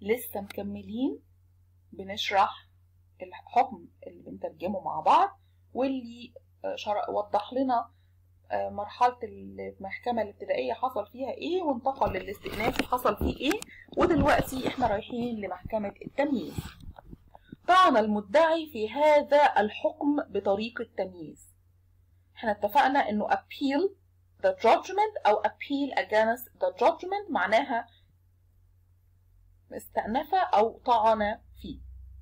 لسه مكملين بنشرح الحكم اللي بنترجمه مع بعض واللي وضح لنا مرحلة المحكمة الابتدائية حصل فيها ايه وانتقل للاستئناف حصل فيه ايه ودلوقتي احنا رايحين لمحكمة التمييز طعن المدعي في هذا الحكم بطريق التمييز احنا اتفقنا انه appeal the judgment او appeal against the judgment معناها استأنف او طعن فيه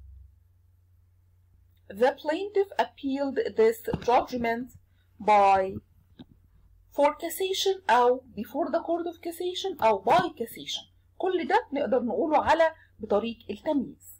The plaintiff appealed this judgment by for cassation أو before the court of cassation أو by cassation كل ده نقدر نقوله على بطريق التمييز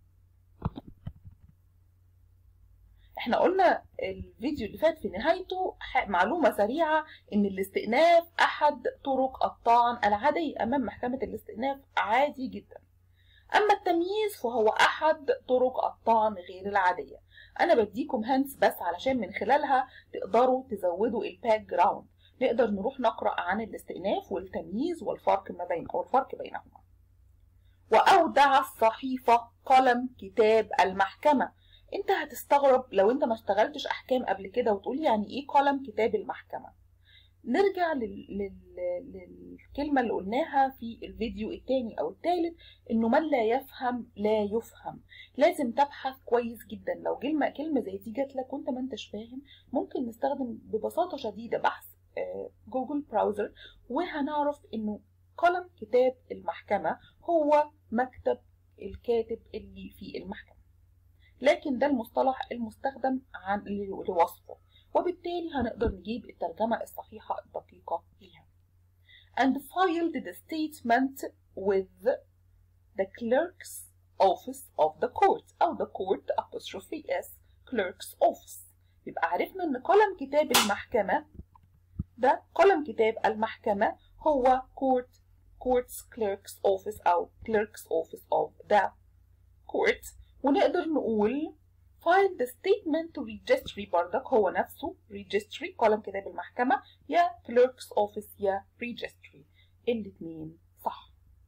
احنا قلنا الفيديو اللي فات في نهايته معلومة سريعة ان الاستئناف احد طرق الطعن العادية امام محكمة الاستئناف عادي جدا اما التمييز فهو احد طرق الطعن غير العادية انا بديكم هانس بس علشان من خلالها تقدروا تزودوا الباك جراوند نقدر نروح نقرأ عن الاستئناف والتمييز والفرق ما بين أو الفرق بينهما وأودع الصحيفة قلم كتاب المحكمة انت هتستغرب لو انت ما اشتغلتش احكام قبل كده وتقول يعني ايه قلم كتاب المحكمة نرجع لل... لل... للكلمة اللي قلناها في الفيديو الثاني او الثالث انه من لا يفهم لا يفهم لازم تبحث كويس جدا لو كلمة كلمة زي دي جات لك وانت ما انتش فاهم ممكن نستخدم ببساطة شديدة بحث جوجل براوزر وهنعرف انه قلم كتاب المحكمة هو مكتب الكاتب اللي في المحكمة لكن ده المصطلح المستخدم عن لوصفه وبالتالي هنقدر نجيب الترجمة الصحيحة الدقيقة ليها and filed the statement with the clerk's office of the court أو the court apostrophe s clerk's office يبقى عرفنا ان قلم كتاب المحكمة ده قلم كتاب المحكمة هو court court's clerk's office أو clerk's office of the court ونقدر نقول file the statement to registry بردك هو نفسه registry قلم كتاب المحكمة يا clerk's office يا registry الاتنين صح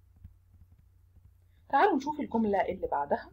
تعالوا نشوف الجملة اللي بعدها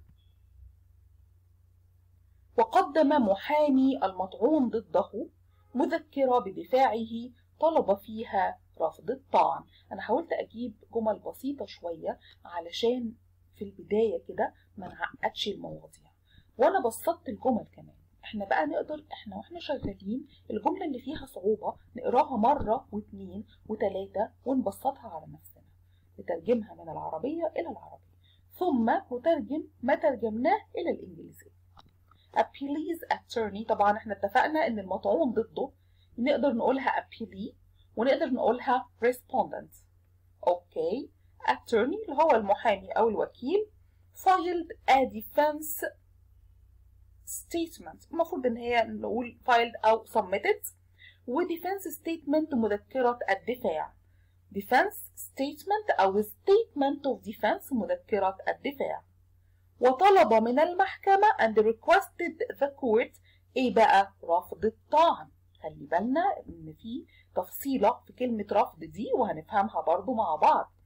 وقدم محامي المطعون ضده مذكرة بدفاعه طلب فيها رفض الطعن أنا حاولت أجيب جمل بسيطة شوية علشان في البداية كده ما نعقدش المواضيع وأنا بسطت الجمل كمان احنا بقى نقدر احنا واحنا شغالين الجملة اللي فيها صعوبة نقراها مرة واتنين وتلاتة ونبسطها على نفسنا نترجمها من العربية إلى العربية ثم نترجم ما ترجمناه إلى الإنجليزية appealee's attorney طبعا احنا اتفقنا ان المطعون ضده نقدر نقولها appealee ونقدر نقولها respondent اوكي attorney اللي هو المحامي او الوكيل filed a defense statement المفروض ان هي نقول filed او submitted و defense statement مذكرة الدفاع defense statement او statement of defense مذكرة الدفاع وطلب من المحكمة and requested the court ايه بقى رفض الطعن خلي بالنا ان في تفصيلة في كلمة رفض دي وهنفهمها برضو مع بعض